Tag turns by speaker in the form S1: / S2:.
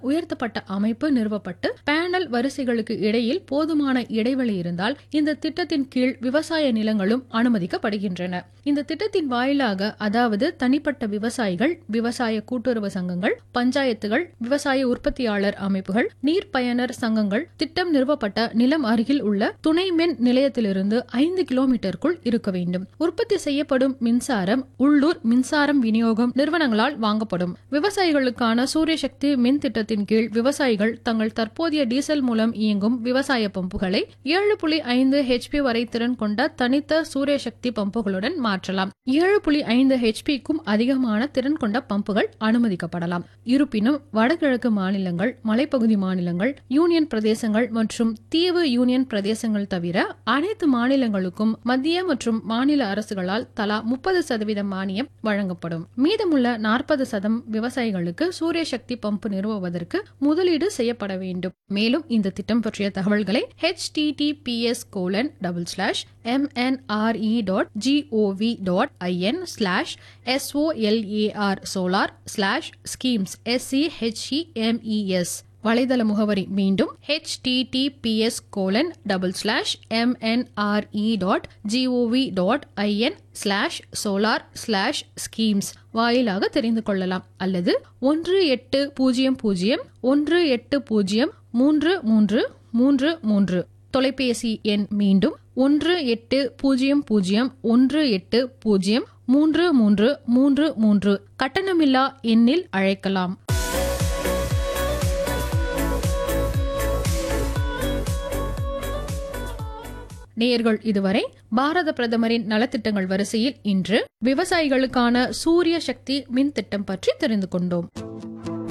S1: உயர்த்தப்பட்ட அமைப்பு நிறுவப்பட்டு பேனல் வரிசைகளுக்கு இடையில் போதுமான இடைவெளி இருந்தால் இந்த திட்டத்தின் கீழ் விவசாய நிலங்களும் அனுமதிக்கப்படுகின்றன இந்த திட்டத்தின் வாயிலாக அதாவது தனிப்பட்ட விவசாயிகள் விவசாய கூட்டுறவு சங்கங்கள் பஞ்சாயத்துகள் விவசாய உற்பத்தியாளர் அமைப்புகள் நீர் பயனர் சங்கங்கள் திட்டம் நிறுவப்பட்ட நிலம் அருகில் உள்ள துணை மின் நிலையத்திலிருந்து ஐந்து கிலோமீட்டருக்குள் இருக்க வேண்டும் உற்பத்தி செய்யப்படும் மின்சாரம் உள்ளூர் மின்சாரம் விநியோகம் நிறுவனங்களால் வாங்கப்படும் விவசாயிகளுக்கான சூரிய சக்தி மின் திட்டத்தின் கீழ் விவசாயிகள் தங்கள் தற்போதைய டீசல் மூலம் இயங்கும் விவசாய பம்புகளை ஏழு புள்ளி ஐந்து ஹெச்பி வரை திறன் கொண்ட தனித்த சூரிய சக்தி பம்புகளுடன் மாற்றலாம் ஏழு புள்ளி ஐந்து ஹெச்பிக்கும் அதிகமான திறன் கொண்ட பம்புகள் அனுமதிக்கப்படலாம் இருப்பினும் வடகிழக்கு மாநிலங்கள் மலைப்பகுதி மாநிலங்கள் யூனியன் பிரதேசங்கள் மற்றும் தீவு யூனியன் பிரதேசங்கள் தவிர அனைத்து மாநிலங்களுக்கும் மத்திய மற்றும் மாநில அரசுகளால் தலா முப்பது சதவீத மானியம் வழங்கப்படும் மீதமுள்ள நாற்பது சதம் விவசாயிகளுக்கு சூரிய சக்தி பம்பு நிறுவுவதற்கு முதலீடு செய்யப்பட வேண்டும் மேலும் இந்த திட்டம் பற்றிய தகவல்களை https colon double slash MNRE dot GOV dot IN slash SOLAR solar slash schemes SCHEMES வலைதள முகவரி மீண்டும் https colon double slash MNRE dot GOV dot IN slash solar slash schemes வாயிலாக தெரிந்து கொள்ளலாம் அல்லது ஒன்று எட்டு பூஜ்ஜியம் பூஜ்ஜியம் ஒன்று எட்டு பூஜ்ஜியம் மூன்று மூன்று மூன்று மூன்று தொலைபேசி எண் மீண்டும் ஒன்று எட்டு பூஜ்ஜியம் பூஜ்ஜியம் ஒன்று எட்டு பூஜ்ஜியம் மூன்று மூன்று மூன்று மூன்று கட்டணமில்லா எண்ணில் அழைக்கலாம் நேயர்கள் இதுவரை பாரத பிரதமரின் நலத்திட்டங்கள் வரிசையில் இன்று விவசாயிகளுக்கான சூரிய சக்தி மின் திட்டம் பற்றி தெரிந்து கொண்டோம்